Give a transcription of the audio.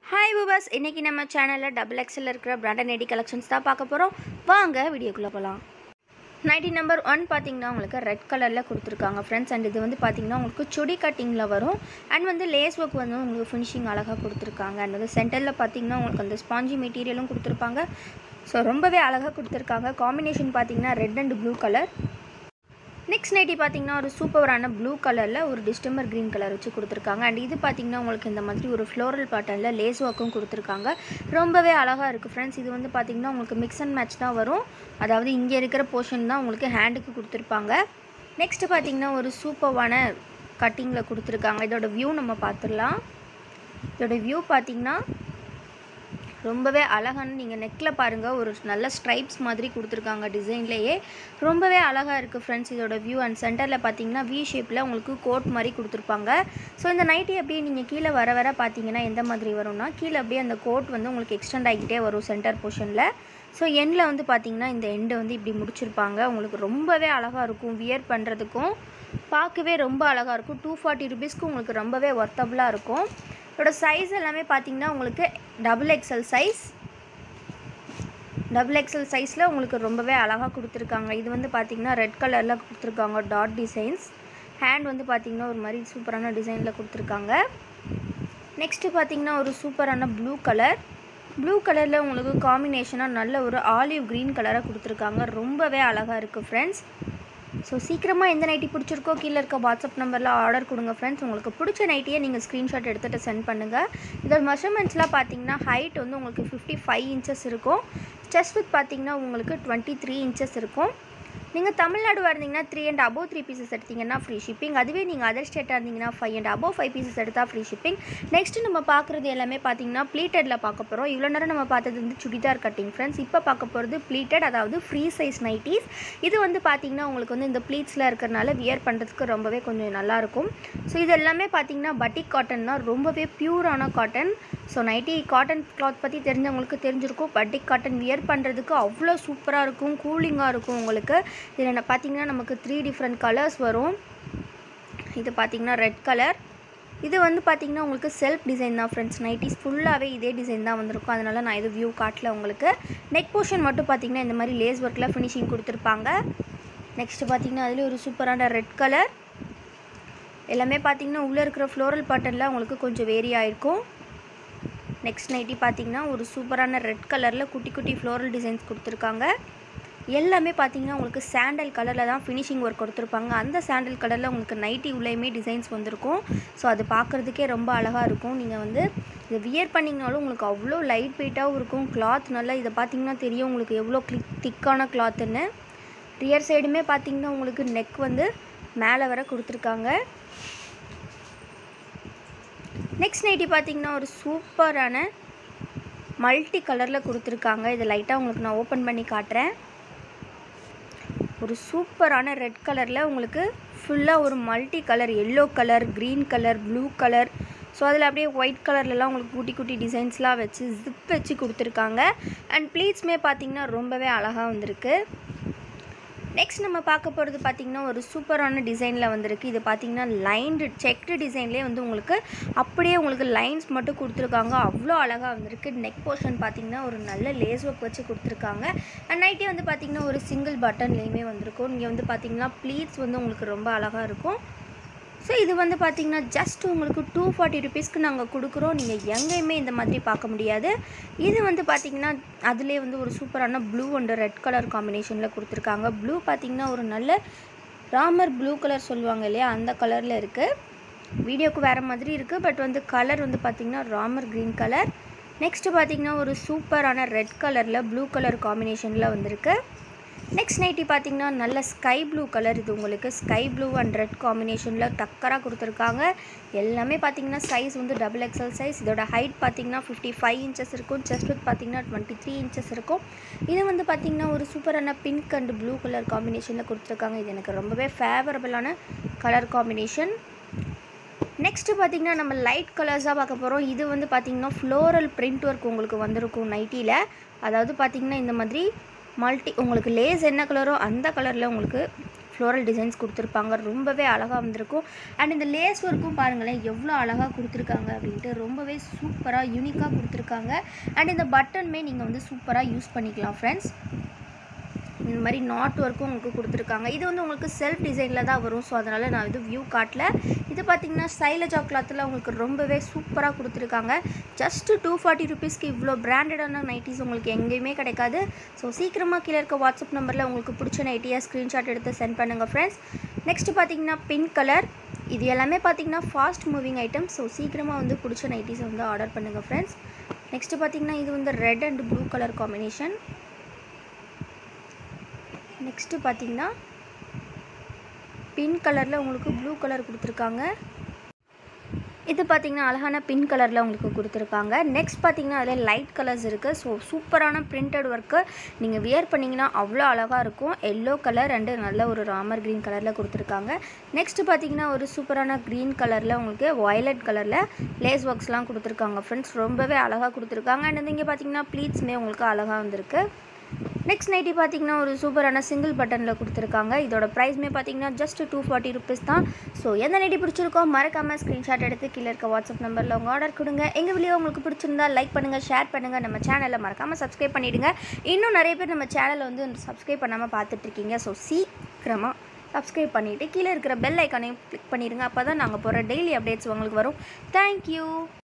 hi பூபாஸ் இன்றைக்கி நம்ம சேனலில் டபுள் எக்ஸில் இருக்கிற பிராண்டட் நைட்டி கலெக்ஷன்ஸ் தான் பார்க்க போகிறோம் வாங்க வீடியோக்குள்ளே போகலாம் நைட்டி நம்பர் ஒன் பார்த்தீங்கன்னா உங்களுக்கு ரெட் கலரில் கொடுத்துருக்காங்க ஃப்ரெண்ட்ஸ் அண்ட் இது வந்து பார்த்தீங்கன்னா உங்களுக்கு சுடி கட்டிங்கில் வரும் அண்ட் வந்து லேஸ் ஒர்க் வந்து உங்களுக்கு ஃபினிஷிங் அழகாக கொடுத்துருக்காங்க அண்ட் வந்து சென்டரில் பார்த்தீங்கன்னா உங்களுக்கு அந்த ஸ்பாஞ்சி மெட்டீரியலும் கொடுத்துருப்பாங்க ஸோ ரொம்பவே அழகாக கொடுத்துருக்காங்க காம்பினேஷன் பார்த்தீங்கன்னா red and blue colour next nighty பார்த்தீங்கன்னா ஒரு சூப்பரான ப்ளூ கலரில் ஒரு டிஸ்டம்பர் க்ரீன் கலர் வச்சு கொடுத்துருக்காங்க அண்ட் இது பார்த்தீங்கன்னா உங்களுக்கு இந்த மாதிரி ஒரு ஃப்ளோரல் பேட்டர்னில் லேஸ் ஒர்க்கும் கொடுத்துருக்காங்க ரொம்பவே அழகாக இருக்குது ஃப்ரெண்ட்ஸ் இது வந்து பார்த்தீங்கன்னா உங்களுக்கு மிக்ஸ் அண்ட் மேட்ச் தான் வரும் அதாவது இங்கே இருக்கிற போர்ஷன் தான் உங்களுக்கு ஹேண்டுக்கு கொடுத்துருப்பாங்க நெக்ஸ்ட்டு பார்த்தீங்கன்னா ஒரு சூப்பரான கட்டிங்கில் கொடுத்துருக்காங்க இதோட வியூ நம்ம பார்த்துடலாம் இதோட வியூ பார்த்தீங்கன்னா ரொம்பவே அழகான நீங்கள் நெக்கில் பாருங்கள் ஒரு நல்ல ஸ்ட்ரைப்ஸ் மாதிரி கொடுத்துருக்காங்க டிசைன்லேயே ரொம்பவே அழகாக இருக்குது ஃப்ரெண்ட்ஸ் இதோட வியூ அண்ட் சென்டரில் பார்த்தீங்கன்னா வி ஷேப்பில் உங்களுக்கு கோட் மாதிரி கொடுத்துருப்பாங்க ஸோ இந்த நைட்டி அப்படியே நீங்கள் கீழே வர வர பார்த்தீங்கன்னா எந்த மாதிரி வரும்னா கீழே அப்படியே அந்த கோட் வந்து உங்களுக்கு எக்ஸ்டெண்ட் ஆகிக்கிட்டே வரும் சென்டர் போர்ஷனில் ஸோ எண்டில் வந்து பார்த்தீங்கன்னா இந்த எண்டை வந்து இப்படி முடிச்சிருப்பாங்க உங்களுக்கு ரொம்பவே அழகாக இருக்கும் வியர் பண்ணுறதுக்கும் பார்க்கவே ரொம்ப அழகாக இருக்கும் டூ ஃபார்ட்டி ருபீஸ்க்கு உங்களுக்கு ரொம்பவே ஒர்த்தபுளாக இருக்கும் இதோட சைஸ் எல்லாமே பார்த்தீங்கன்னா உங்களுக்கு double XL size double XL சைஸில் உங்களுக்கு ரொம்பவே அழகாக கொடுத்துருக்காங்க இது வந்து பார்த்தீங்கன்னா ரெட் கலரில் கொடுத்துருக்காங்க டாட் டிசைன்ஸ் ஹேண்ட் வந்து பார்த்தீங்கன்னா ஒரு மாதிரி சூப்பரான டிசைனில் கொடுத்துருக்காங்க நெக்ஸ்ட்டு பார்த்தீங்கன்னா ஒரு சூப்பரான ப்ளூ கலர் ப்ளூ கலரில் உங்களுக்கு காம்பினேஷனாக நல்ல ஒரு ஆலிவ் க்ரீன் கலராக கொடுத்துருக்காங்க ரொம்பவே அழகாக இருக்குது ஃப்ரெண்ட்ஸ் ஸோ சீக்கிரமாக எந்த நைட்டி பிடிச்சிருக்கோ கீழே இருக்க வாட்ஸ்அப் நம்பரில் ஆர்டர் கொடுங்க ஃப்ரெண்ட்ஸ் உங்களுக்கு பிடிச்ச நைட்டியை நீங்கள் ஸ்க்ரீன்ஷாட் எடுத்துகிட்டு சென்ட் பண்ணுங்கள் இதோட மெஷர்மெண்ட்ஸ்லாம் பார்த்தீங்கன்னா ஹைட் வந்து உங்களுக்கு ஃபிஃப்டி ஃபைவ் இன்ச்சஸ் இருக்கும் செஸ்ட் வித் பார்த்தீங்கன்னா உங்களுக்கு டுவெண்ட்டி த்ரீ இன்ச்சஸ் இருக்கும் நீங்கள் தமிழ்நாடு இருந்தீங்கன்னா three and above three pieces எடுத்தீங்கன்னா ஃப்ரீ ஷிப்பிங் அதுவே நீங்கள் அதர் ஸ்டேட்டாக இருந்தீங்கன்னா five and above five pieces எடுத்தால் ஃப்ரீ ஷிப்பிங் நெக்ஸ்ட்டு நம்ம பார்க்குறது எல்லாமே பார்த்தீங்கன்னா ப்ளீட்டடில் பார்க்க போகிறோம் இவ்வளோ நேரம் நம்ம பார்த்தது வந்து சுடிதார் கட்டிங் ஃப்ரெண்ட்ஸ் இப்போ பார்க்க போகிறது ப்ளீட்டட் அதாவது ஃப்ரீ சைஸ் நைட்டிஸ் இது வந்து பார்த்தீங்கன்னா உங்களுக்கு வந்து இந்த ப்ளீட்ஸில் இருக்கிறனால வியர் பண்ணுறதுக்கு ரொம்பவே கொஞ்சம் நல்லாயிருக்கும் ஸோ இது எல்லாமே பார்த்தீங்கன்னா பட்டிக் காட்டன் தான் ரொம்பவே பியூரான cotton so nighty cotton cloth பற்றி தெரிஞ்சவங்களுக்கு தெரிஞ்சிருக்கும் பட்டிக் காட்டன் வியர் பண்ணுறதுக்கு அவ்வளோ சூப்பராக இருக்கும் கூலிங்காக இருக்கும் உங்களுக்கு இதில் பார்த்தீங்கன்னா நமக்கு த்ரீ டிஃப்ரெண்ட் கலர்ஸ் வரும் இது பார்த்தீங்கன்னா ரெட் கலர் இது வந்து பார்த்தீங்கன்னா உங்களுக்கு செல்ஃப் டிசைன் தான் ஃப்ரெண்ட்ஸ் நைட்டிஸ் ஃபுல்லாகவே இதே டிசைன் தான் வந்திருக்கும் அதனால் நான் இது வியூ காட்டல உங்களுக்கு நெக் போர்ஷன் மட்டும் பார்த்தீங்கன்னா இந்த மாதிரி லேஸ் ஒர்க்கில் ஃபினிஷிங் கொடுத்துருப்பாங்க நெக்ஸ்ட்டு பார்த்தீங்கன்னா அதுலேயே ஒரு சூப்பரான ரெட் கலர் எல்லாமே பார்த்தீங்கன்னா உள்ளே இருக்கிற ஃப்ளோரல் பேட்டர்னில் உங்களுக்கு கொஞ்சம் வேரி ஆகிருக்கும் நெக்ஸ்ட் நைட்டி பார்த்தீங்கன்னா ஒரு சூப்பரான ரெட் கலரில் குட்டி குட்டி ஃப்ளோரல் டிசைன்ஸ் கொடுத்துருக்காங்க எல்லாமே பார்த்தீங்கன்னா உங்களுக்கு சாண்டல் கலரில் தான் ஃபினிஷிங் ஒர்க் கொடுத்துருப்பாங்க அந்த சாண்டல் கலரில் உங்களுக்கு நைட்டி உள்ளேயுமே டிசைன்ஸ் வந்திருக்கும் ஸோ அது பார்க்குறதுக்கே ரொம்ப அழகாக இருக்கும் நீங்கள் வந்து இதை வியர் பண்ணிங்கனாலும் உங்களுக்கு அவ்வளோ லைட் வெயிட்டாகவும் இருக்கும் கிளாத் நல்லா இதை பார்த்தீங்கன்னா தெரியும் உங்களுக்கு எவ்வளோ கிளிக் திக்கான கிளாத்துன்னு ரியர் சைடுமே பார்த்தீங்கன்னா உங்களுக்கு நெக் வந்து மேலே வர கொடுத்துருக்காங்க நெக்ஸ்ட் நைட்டி பார்த்தீங்கன்னா ஒரு சூப்பரான மல்டி கலரில் கொடுத்துருக்காங்க இதை லைட்டாக உங்களுக்கு நான் ஓப்பன் பண்ணி காட்டுறேன் ஒரு சூப்பரான ரெட் கலரில் உங்களுக்கு ஃபுல்லாக ஒரு multi colour yellow colour green colour blue colour so அதில் அப்படியே ஒயிட் கலர்லலாம் உங்களுக்கு குட்டி குட்டி டிசைன்ஸ்லாம் வச்சு ஜிப் வச்சு கொடுத்துருக்காங்க அண்ட் ப்ளீட்ஸுமே பார்த்திங்கன்னா ரொம்பவே அழகாக வந்திருக்கு நெக்ஸ்ட் நம்ம பார்க்க போகிறது பார்த்திங்கன்னா ஒரு சூப்பரான டிசைனில் வந்திருக்கு இது பார்த்திங்கன்னா லைன்டு செக்டு டிசைன்லேயே வந்து உங்களுக்கு அப்படியே உங்களுக்கு லைன்ஸ் மட்டும் கொடுத்துருக்காங்க அவ்வளோ அழகாக வந்திருக்கு நெக் போர்ஷன் பார்த்திங்கன்னா ஒரு நல்ல லேஸ் ஒர்க் வச்சு கொடுத்துருக்காங்க அண்ட் நைட்டே வந்து பார்த்திங்கன்னா ஒரு சிங்கிள் பட்டன்லேயுமே வந்திருக்கும் நீங்கள் வந்து பார்த்திங்கன்னா ப்ளீட்ஸ் வந்து உங்களுக்கு ரொம்ப அழகாக இருக்கும் ஸோ இது வந்து பார்த்திங்கன்னா ஜஸ்ட் உங்களுக்கு டூ ஃபார்ட்டி ருபீஸ்க்கு நாங்கள் கொடுக்குறோம் நீங்கள் எங்கேயுமே இந்த மாதிரி பார்க்க முடியாது இது வந்து பார்த்திங்கன்னா அதிலே வந்து ஒரு சூப்பரான ப்ளூ அண்ட் ரெட் கலர் காம்பினேஷனில் கொடுத்துருக்காங்க ப்ளூ பார்த்திங்கன்னா ஒரு நல்ல ராமர் ப்ளூ கலர் சொல்லுவாங்க இல்லையா அந்த கலரில் இருக்குது வீடியோக்கு வேறு மாதிரி இருக்குது பட் வந்து கலர் வந்து பார்த்திங்கன்னா ராமர் க்ரீன் கலர் நெக்ஸ்ட்டு பார்த்திங்கன்னா ஒரு சூப்பரான ரெட் கலரில் ப்ளூ கலர் காம்பினேஷனில் வந்திருக்கு நெக்ஸ்ட் நைட்டி பார்த்தீங்கன்னா நல்ல ஸ்கை ப்ளூ கலர் இது உங்களுக்கு ஸ்கை ப்ளூ அண்ட் ரெட் காம்பினேஷனில் டக்கராக கொடுத்துருக்காங்க எல்லாமே பார்த்தீங்கன்னா சைஸ் வந்து டபுள் எக்ஸல் சைஸ் இதோட ஹைட் பார்த்தீங்கன்னா ஃபிஃப்டி ஃபைவ் இன்ச்சஸ் இருக்கும் செஸ்ட் வித் பார்த்தீங்கன்னா டுவெண்ட்டி த்ரீ இன்ச்சஸ் இருக்கும் இது வந்து பார்த்தீங்கன்னா ஒரு சூப்பரான பிங்க் அண்ட் ப்ளூ கலர் காம்பினேஷனில் கொடுத்துருக்காங்க இது எனக்கு ரொம்பவே ஃபேவரபுளான கலர் காம்பினேஷன் நெக்ஸ்ட்டு பார்த்தீங்கன்னா நம்ம லைட் கலர்ஸாக பார்க்க போகிறோம் இது வந்து பார்த்திங்கன்னா ஃப்ளோரல் பிரிண்ட் ஒர்க் உங்களுக்கு வந்திருக்கும் நைட்டியில் அதாவது பார்த்திங்கன்னா இந்த மாதிரி மல்டி உங்களுக்கு லேஸ் என்ன கலரோ அந்த கலரில் உங்களுக்கு ஃப்ளோரல் டிசைன்ஸ் கொடுத்துருப்பாங்க ரொம்பவே அழகாக வந்திருக்கும் அண்ட் இந்த லேஸ் ஒர்க்கும் பாருங்களேன் எவ்வளோ அழகாக கொடுத்துருக்காங்க அப்படின்ட்டு ரொம்பவே சூப்பராக யூனிக்காக கொடுத்துருக்காங்க அண்ட் இந்த பட்டனுமே நீங்கள் வந்து சூப்பராக யூஸ் பண்ணிக்கலாம் ஃப்ரெண்ட்ஸ் இந்த மாதிரி நாட் ஒர்க்கும் உங்களுக்கு கொடுத்துருக்காங்க இது வந்து உங்களுக்கு செல்ஃப் டிசைனில் தான் வரும் ஸோ அதனால் நான் இது வியூ காட்டல இது பார்த்தீங்கன்னா சைலஜா கிளாத்தில் உங்களுக்கு ரொம்பவே சூப்பராக கொடுத்துருக்காங்க ஜஸ்ட் டூ ஃபார்ட்டி ருபீஸ்க்கு இவ்வளோ பிராண்டடான நைட்டிஸ் உங்களுக்கு எங்கேயுமே கிடைக்காது ஸோ சீக்கிரமாக கீழே இருக்க வாட்ஸ்அப் நம்பரில் உங்களுக்கு பிடிச்ச நைட்டியாக ஸ்க்ரீன்ஷாட் எடுத்து சென்ட் பண்ணுங்கள் ஃப்ரெண்ட்ஸ் நெக்ஸ்ட் பார்த்தீங்கன்னா பிங்க் கலர் இது எல்லாமே பார்த்தீங்கன்னா ஃபாஸ்ட் மூவிங் ஐட்டம் ஸோ சீக்கிரமாக வந்து பிடிச்ச நைட்டிஸை வந்து ஆர்டர் பண்ணுங்கள் ஃப்ரெண்ட்ஸ் நெக்ஸ்ட்டு பார்த்தீங்கன்னா இது வந்து red and blue colour combination next பார்த்தீங்கன்னா பிங்க் கலரில் உங்களுக்கு ப்ளூ கலர் கொடுத்துருக்காங்க இது பார்த்தீங்கன்னா அழகான பிங்க் கலரில் உங்களுக்கு கொடுத்துருக்காங்க நெக்ஸ்ட் பார்த்தீங்கன்னா அதில் லைட் கலர்ஸ் இருக்குது ஸோ சூப்பரான பிரிண்டட் ஒர்க்கு நீங்கள் வியர் பண்ணிங்கன்னா அவ்வளோ அழகாக இருக்கும் எல்லோ கலர் அண்டு நல்ல ஒரு ராமர் க்ரீன் கலரில் கொடுத்துருக்காங்க நெக்ஸ்ட் பார்த்தீங்கன்னா ஒரு சூப்பரான க்ரீன் கலரில் உங்களுக்கு வயலட் கலரில் லேஸ் ஒர்க்ஸ்லாம் கொடுத்துருக்காங்க ஃப்ரெண்ட்ஸ் ரொம்பவே அழகாக கொடுத்துருக்காங்க அண்ட் இங்கே பார்த்தீங்கன்னா ப்ளீட்ஸுமே உங்களுக்கு அழகாக வந்திருக்கு நெக்ஸ்ட் நைட்டி பார்த்தீங்கன்னா ஒரு சூப்பரான சிங்கிள் பட்டனில் கொடுத்துருக்காங்க இதோட ப்ரைஸ்மே பார்த்தீங்கன்னா ஜஸ்ட் டூ ஃபார்ட்டி ருபீஸ் தான் ஸோ எந்த நைட்டி பிடிச்சிருக்கோ மறக்காமல் ஸ்க்ரீன்ஷாட் எடுத்து கீழே இருக்க வாட்ஸ்அப் நம்பரில் உங்கள் ஆர்டர் கொடுங்க எங்கள் வீடியோ உங்களுக்கு பிடிச்சிருந்தா லைக் பண்ணுங்கள் ஷேர் பண்ணுங்கள் நம்ம சேனலை மறக்காமல் சப்ஸ்கிரைப் பண்ணிவிடுங்க இன்னும் நிறைய பேர் நம்ம சேனலை வந்து சப்ஸ்கிரைப் பண்ணாமல் பார்த்துட்ருக்கீங்க ஸோ சீக்கிரமாக சப்ஸ்கிரைப் பண்ணிவிட்டு கீழே இருக்கிற பெல் ஐக்கானையும் கிளிக் பண்ணிடுங்க அப்போ தான் நாங்கள் போகிற டெய்லி அப்டேட்ஸ் உங்களுக்கு வரும் தேங்க்யூ